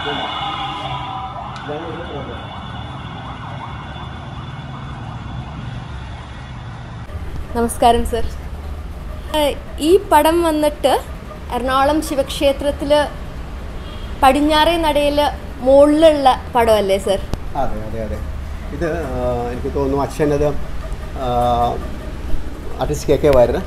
ഇതാണ് ഒരു ഫോട്ടോ നമസ്കാരം സർ ഏഹ് ഈ പടം വന്നിട്ട് എറണാകുളം ശിവക്ഷേത്രത്തിൽ പടിഞ്ഞാറേ നടയിൽ മുകളിലുള്ള പടമല്ലേ സർ അതെ അതെ അതെ ഇത് ആ, എനിക്ക് തോന്നുന്നു അച്ഛനത് ആർട്ടിസ്റ്റ് കെ കെ വാര്യർ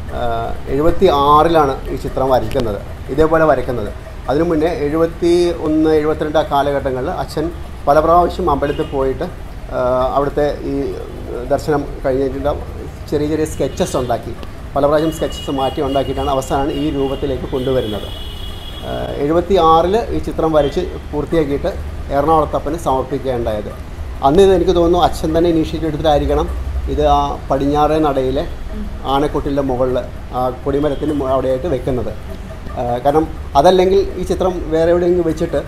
എഴുപത്തി ആറിലാണ് ഈ ചിത്രം വരയ്ക്കുന്നത് ഇതേപോലെ വരയ്ക്കുന്നത് അതിനു മുന്നേ എഴുപത്തി ഒന്ന് എഴുപത്തിരണ്ട് ആ കാലഘട്ടങ്ങളിൽ അച്ഛൻ പല പ്രാവശ്യം അമ്പലത്തിൽ പോയിട്ട് ആ, അവിടുത്തെ ഈ ദർശനം കഴിഞ്ഞിട്ട് ചെറിയ ചെറിയ സ്കെച്ചസ് ഉണ്ടാക്കി പല പ്രാവശ്യം സ്കെച്ചസ് മാറ്റി ഉണ്ടാക്കിയിട്ടാണ് അവസാനമാണ് ഈ രൂപത്തിലേക്ക് കൊണ്ടുവരുന്നത് എഴുപത്തി ആറിൽ ഈ ചിത്രം വരച്ച് പൂർത്തിയാക്കിയിട്ട് എറണാകുളത്തപ്പന് സമർപ്പിക്കുകയുണ്ടായത് അന്ന് ഇത് എനിക്ക് തോന്നുന്നു അച്ഛൻ തന്നെ ഇനീഷ്യേറ്റീവ് എടുത്തിട്ടായിരിക്കണം ഇത് ആ പടിഞ്ഞാറേ നടയിലെ ആനക്കൊട്ടിൻ്റെ മുകളിൽ ആ കൊടിമരത്തിന് മു- അവിടെയായിട്ട് വെക്കുന്നത് ആ, കാരണം അതല്ലെങ്കിൽ ഈ ചിത്രം വേറെ എവിടെയെങ്കിലും വെച്ചിട്ട്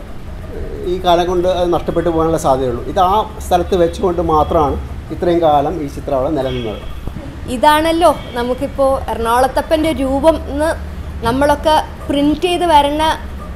ഈ കാലം കൊണ്ട് അത് നഷ്ടപ്പെട്ടു പോകാനുള്ള സാധ്യതയുള്ളൂ ഇത് ആ സ്ഥലത്ത് വെച്ചുകൊണ്ട് മാത്രമാണ് ഇത്രയും കാലം ഈ ചിത്രം അവിടെ നിലനിന്നത് ഇതാണല്ലോ നമുക്കിപ്പോൾ എറണാകുളത്തപ്പൻ്റെ രൂപം എന്ന് നമ്മളൊക്കെ പ്രിന്റ് ചെയ്ത് വരുന്ന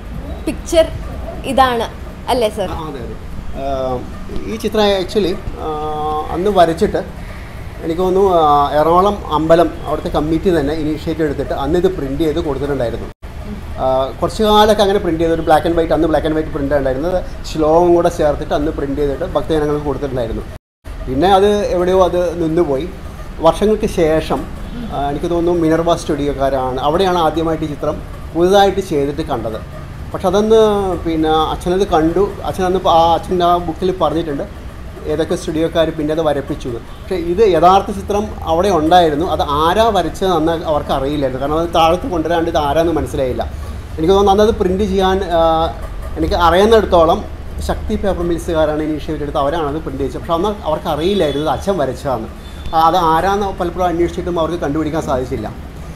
പിക്ചർ ഇതാണ് അല്ലേ സർ ആ, അതെ അതെ ആഹ് ഈ ചിത്രം ആക്ച്വലി അന്ന് വരച്ചിട്ട് എനിക്ക് തോന്നുന്നു ആ, എറണാകുളം അമ്പലം അവിടുത്തെ കമ്മിറ്റി തന്നെ ഇനീഷ്യേറ്റീവ് എടുത്തിട്ട് അന്ന് ഇത് പ്രിൻ്റ് ചെയ്ത് കൊടുത്തിട്ടുണ്ടായിരുന്നു ആഹ് കുറച്ച് കാലമൊക്കെ അങ്ങനെ പ്രിൻ്റ് ചെയ്ത് ഒരു ബ്ലാക്ക് ആൻഡ് വൈറ്റ് അന്ന് ബ്ലാക്ക് ആൻഡ് വൈറ്റ് പ്രിൻ്റ് ഉണ്ടായിരുന്നത് ശ്ലോകം കൂടെ ചേർത്തിട്ട് അന്ന് പ്രിൻ്റ് ചെയ്തിട്ട് ഭക്തജനങ്ങൾക്ക് കൊടുത്തിട്ടുണ്ടായിരുന്നു പിന്നെ അത് എവിടെയോ അത് നിന്നുപോയി വർഷങ്ങൾക്ക് ശേഷം ആ, എനിക്ക് തോന്നുന്നു മിനർവ സ്റ്റുഡിയോക്കാരാണ് അവിടെയാണ് ആദ്യമായിട്ട് ഈ ചിത്രം പുതുതായിട്ട് ചെയ്തിട്ട് കണ്ടത് പക്ഷെ അതൊന്ന് പിന്നെ അച്ഛനത് കണ്ടു അച്ഛനന്ന് ആ അച്ഛൻ്റെ ആ ബുക്കിൽ പറഞ്ഞിട്ടുണ്ട് ഏതൊക്കെ സ്റ്റുഡിയോക്കാർ പിന്നെ അത് വരപ്പിച്ചു എന്ന്. പക്ഷേ ഇത് യഥാർത്ഥ ചിത്രം അവിടെ ഉണ്ടായിരുന്നു അത് ആരാ വരച്ചതെന്ന് അവർക്ക് അറിയില്ലായിരുന്നു കാരണം അത് താഴത്ത് കൊണ്ടുവരാണ്ട് ഇത് ആരാന്ന് മനസ്സിലായില്ല എനിക്ക് തോന്നുന്നു അന്നത് പ്രിൻറ്റ് ചെയ്യാൻ ആ, എനിക്ക് അറിയുന്നിടത്തോളം ശക്തി പേപ്പർ മിൽസുകാരാണ് ഇനീഷ്യേറ്റീവ് എടുത്ത് അവരാണ് അത് പ്രിൻറ്റ് ചെയ്തത് പക്ഷെ അന്ന് അവർക്ക് അറിയില്ലായിരുന്നു ഇത് അച്ഛൻ വരച്ചതാണ് ആ, അത് ആരാന്ന് പലപ്പോഴും അന്വേഷിച്ചിട്ടും അവർക്ക് കണ്ടുപിടിക്കാൻ സാധിച്ചില്ല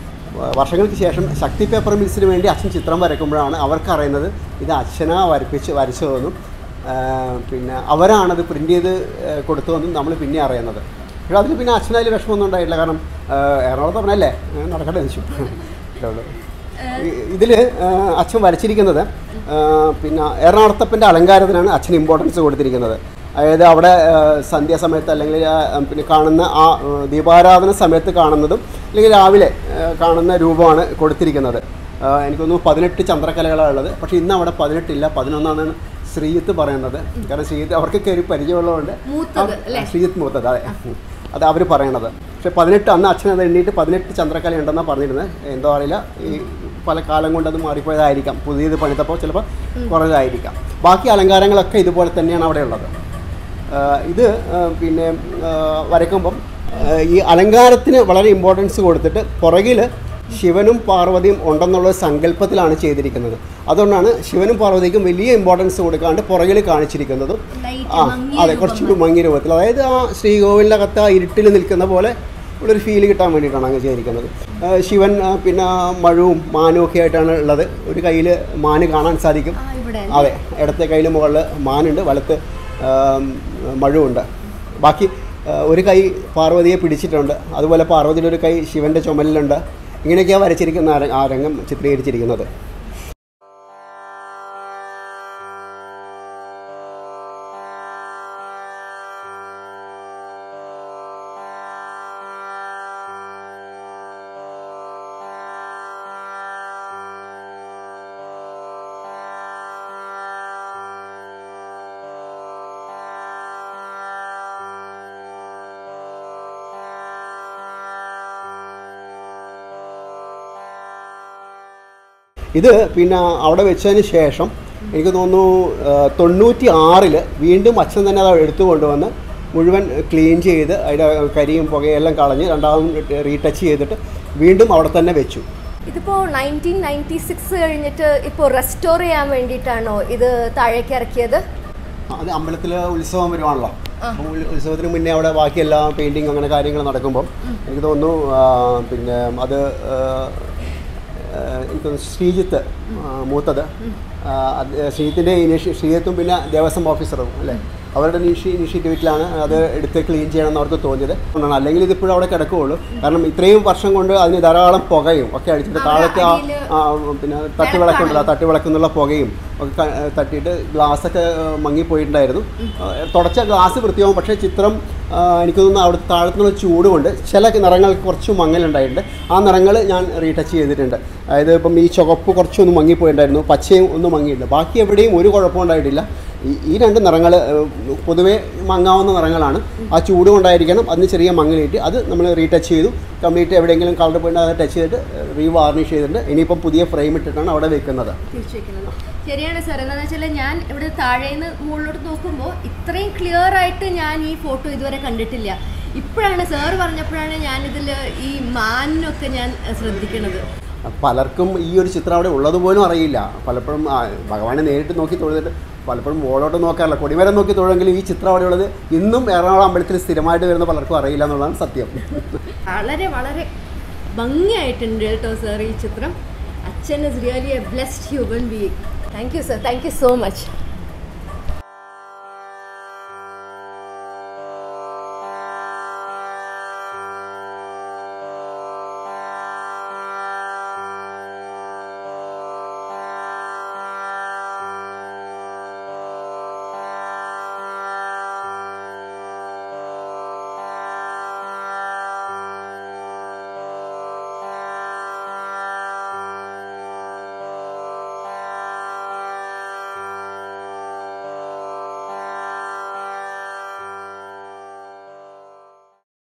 വ- വർഷങ്ങൾക്ക് ശേഷം ശക്തി പേപ്പർ മിൽസിന് വേണ്ടി അച്ഛൻ ചിത്രം വരയ്ക്കുമ്പോഴാണ് അവർക്ക് ഇത് അച്ഛനാ വരപ്പിച്ച് വരച്ചതെന്നും ആ, പിന്നെ അവരാണത് പ്രിൻ്റ് ചെയ്ത് ആ, കൊടുത്തതെന്നും നമ്മൾ പിന്നെ അറിയുന്നത് പക്ഷേ അതിൽ പിന്നെ അച്ഛനതിൽ വിഷമമൊന്നും ഉണ്ടായിട്ടില്ല കാരണം ആ, എറണാകുളത്ത് പറഞ്ഞല്ലേ ആ, നടക്കട്ടെ എന്ന് വെച്ചു ഇത്രേ ഉള്ളൂ. ഇതിൽ അച്ഛൻ വരച്ചിരിക്കുന്നത് ആ, പിന്നെ എറണാകുളത്തപ്പൻ്റെ അലങ്കാരത്തിനാണ് അച്ഛൻ ഇമ്പോർട്ടൻസ് കൊടുത്തിരിക്കുന്നത് അതായത് അവിടെ ആ, സന്ധ്യാസമയത്ത് അല്ലെങ്കിൽ ആ, പിന്നെ കാണുന്ന ആ ആ, ദീപാരാധന സമയത്ത് കാണുന്നതും അല്ലെങ്കിൽ രാവിലെ ആ, കാണുന്ന രൂപമാണ് കൊടുത്തിരിക്കുന്നത് ആ, എനിക്ക് തോന്നുന്നു പതിനെട്ട് ചന്ദ്രക്കലകളാണ് ഉള്ളത് പക്ഷേ ഇന്ന് അവിടെ പതിനെട്ടില്ല പതിനൊന്നാണെന്നാണ് ശ്രീജിത്ത് പറയുന്നത് കാരണം ശ്രീജിത്ത് അവർക്കൊക്കെ ഒരു പരിചയമുള്ളതുകൊണ്ട് മൂത്തത് അവർ- ശ്രീജിത്ത് മൂത്തത് അതെ അത് അവർ പറയണത് പക്ഷെ പതിനെട്ട് അന്ന് അച്ഛൻ അത് എണ്ണീട്ട് പതിനെട്ട് ചന്ദ്രക്കല ഉണ്ടെന്നാണ് പറഞ്ഞിരുന്നത് എന്തോ അറിയില്ല ഈ പല കാലം കൊണ്ട് അത് മാറിപ്പോയതായിരിക്കാം പുതിയത് പണിതപ്പോൾ ചിലപ്പോൾ കുറഞ്ഞതായിരിക്കാം ബാക്കി അലങ്കാരങ്ങളൊക്കെ ഇതുപോലെ തന്നെയാണ് അവിടെ ഉള്ളത് ആഹ് ഇത് ആഹ് പിന്നെ ആഹ് വരയ്ക്കുമ്പം ആഹ് ഈ അലങ്കാരത്തിന് വളരെ ഇമ്പോർട്ടൻസ് കൊടുത്തിട്ട് പുറകിൽ ശിവനും പാർവതിയും ഉണ്ടെന്നുള്ള സങ്കല്പത്തിലാണ് ചെയ്തിരിക്കുന്നത് അതുകൊണ്ടാണ് ശിവനും പാർവതിക്കും വലിയ ഇമ്പോർട്ടൻസ് കൊടുക്കാണ്ട് പുറകിൽ കാണിച്ചിരിക്കുന്നതും ആ അതെ കുറച്ചുകൂടി മങ്ങിയ രൂപത്തിൽ അതായത് ആ ശ്രീകോവിലിൻ്റെ അകത്ത് ആ ഇരുട്ടിൽ നിൽക്കുന്ന പോലെ ഉള്ളൊരു ഫീൽ കിട്ടാൻ വേണ്ടിയിട്ടാണ് അങ്ങനെ ചെയ്തിരിക്കുന്നത് ആ, ശിവൻ ആ, പിന്നെ മഴവും മാനും ഒക്കെ ആയിട്ടാണ് ഉള്ളത് ഒരു കയ്യിൽ മാന് കാണാൻ സാധിക്കും ഇവിടെ അതെ ഇടത്തെ കയ്യിൽ മുകളിൽ മാനുണ്ട് വലത്ത് ആം, മഴുവുണ്ട് ബാക്കി ആ, ഒരു കൈ പാർവതിയെ പിടിച്ചിട്ടുണ്ട് അതുപോലെ പാർവതിയുടെ ഒരു കൈ ശിവൻ്റെ ചുമലിലുണ്ട് ഇങ്ങനെയൊക്കെയാണ് വരച്ചിരിക്കുന്ന ആ ര- ആ രംഗം ചിത്രീകരിച്ചിരിക്കുന്നത് ഇത് പിന്നെ അവിടെ വെച്ചതിന് ശേഷം എനിക്ക് തോന്നുന്നു ആ, തൊണ്ണൂറ്റി ആറിൽ വീണ്ടും അച്ഛൻ തന്നെ അത് എടുത്തു കൊണ്ടുവന്ന് മുഴുവൻ ക്ലീൻ ചെയ്ത് അതിൻ്റെ കരിയും പുകയെല്ലാം കളഞ്ഞ് രണ്ടാമതും റീടച്ച് ചെയ്തിട്ട് വീണ്ടും അവിടെ തന്നെ വെച്ചു ഇതിപ്പോൾ നയൻറ്റീൻ നയൻറ്റി സിക്സ് കഴിഞ്ഞിട്ട് ഇപ്പോൾ റെസ്റ്റോർ ചെയ്യാൻ വേണ്ടിയിട്ടാണോ ഇത് താഴേക്ക് ഇറക്കിയത് അത് അമ്പലത്തിൽ ഉത്സവം വരുവാണല്ലോ അപ്പോൾ ഉൽ- ഉത്സവത്തിന് മുന്നേ അവിടെ ബാക്കി എല്ലാ പെയിൻറ്റിങ് അങ്ങനെ കാര്യങ്ങൾ നടക്കുമ്പം എനിക്ക് തോന്നുന്നു ആ, പിന്നെ അത് ആ, ആ, എനിക്ക് തോന്നുന്നു ശ്രീജിത്ത് ആ, മൂത്തത് ആ, അത് ശ്രീജിത്തിൻ്റെ ഇനീഷ്യ ശ്രീജിത്തും പിന്നെ ദേവസ്വം ഓഫീസറും അല്ലേ അവരുടെ ഇനിഷി ഇനിഷ്യേറ്റീവിലാണ് അത് എടുത്ത് ക്ലീൻ ചെയ്യണമെന്ന് അവർക്ക് തോന്നിയത് അതുകൊണ്ടാണ് അല്ലെങ്കിൽ ഇതിപ്പോഴും അവിടെ കിടക്കുകയുള്ളൂ കാരണം ഇത്രയും വർഷം കൊണ്ട് അതിന് ധാരാളം പുകയും ഒക്കെ അടിച്ചിട്ട് താഴേക്ക് ആ അടിയില് ആ, പിന്നെ തട്ടുവിളക്കുണ്ടല്ലോ തട്ടുവിളക്കുന്നുള്ള പുകയും ഒക്കെ ക- തട്ടിയിട്ട് ഗ്ലാസ്സൊക്കെ മങ്ങിപ്പോയിട്ടുണ്ടായിരുന്നു ആ, തുടച്ച ഗ്ലാസ് വൃത്തിയാവും പക്ഷേ ചിത്രം ആ, എനിക്ക് തോന്നുന്നു അവിടുത്തെ താഴത്തുനിന്നുള്ള ചൂട് കൊണ്ട് ചില നിറങ്ങൾക്ക് കുറച്ച് മങ്ങലുണ്ടായിട്ടുണ്ട് ആ നിറങ്ങൾ ഞാൻ റീടച്ച് ചെയ്തിട്ടുണ്ട് അതായത് ഇപ്പം ഈ ചുവപ്പ് കുറച്ചൊന്ന് മങ്ങിപ്പോയിട്ടുണ്ടായിരുന്നു പച്ചയും ഒന്ന് മങ്ങിയിട്ടുണ്ട് ബാക്കി എവിടെയും ഒരു കുഴപ്പവും ഉണ്ടായിട്ടില്ല ഈ ഈ രണ്ട് നിറങ്ങൾ പൊതുവേ മങ്ങാവുന്ന നിറങ്ങളാണ് ആ ചൂട് കൊണ്ടായിരിക്കണം അതിന് ചെറിയ മങ്ങലേറ്റ് അത് നമ്മൾ റീടച്ച് ചെയ്തു കംപ്ലീറ്റ് എവിടെയെങ്കിലും കളർ പോയിട്ട് അത് ടച്ച് ചെയ്തിട്ട് റീവാർണിഷ് ചെയ്തിട്ടുണ്ട് ഇനിയിപ്പം പുതിയ ഫ്രെയിം ഇട്ടിട്ടാണ് അവിടെ വെക്കുന്നത് തിരിച്ചു വെക്കുന്നത് ശരിയാണ് സാർ എന്താണെന്ന് വെച്ചാൽ ഞാൻ ഇവിടെ താഴേന്ന് മുകളിലോട്ട് നോക്കുമ്പോൾ ഇത്രയും ക്ലിയർ ആയിട്ട് ഞാൻ ഈ ഫോട്ടോ ഇതുവരെ കണ്ടിട്ടില്ല ഇപ്പോഴാണ് സാർ പറഞ്ഞപ്പോഴാണ് ഞാനിതിൽ ഈ മാനിനൊക്കെ ഞാൻ അഹ്, ശ്രദ്ധിക്കണത് പലർക്കും ഈ ഒരു ചിത്രം അവിടെ ഉള്ളത് പോലും അറിയില്ല പലപ്പോഴും ആ, ഭഗവാനെ നേരിട്ട് നോക്കി തൊഴുതിട്ട് പലപ്പോഴും മുകളോട്ട് നോക്കാറില്ല കൊടിമരം നോക്കി തൊഴുമെങ്കിലും ഈ ചിത്രം അവിടെ ഉള്ളത് ഇന്നും എറണാകുളം അമ്പലത്തിൽ സ്ഥിരമായിട്ട് വരുന്ന പലർക്കും അറിയില്ല എന്നുള്ളതാണ് സത്യം വളരെ വളരെ ഭംഗിയായിട്ടുണ്ട് കേട്ടോ സാർ ഈ ചിത്രം അച്ഛൻ is really a blessed human being thank you sir thank you so much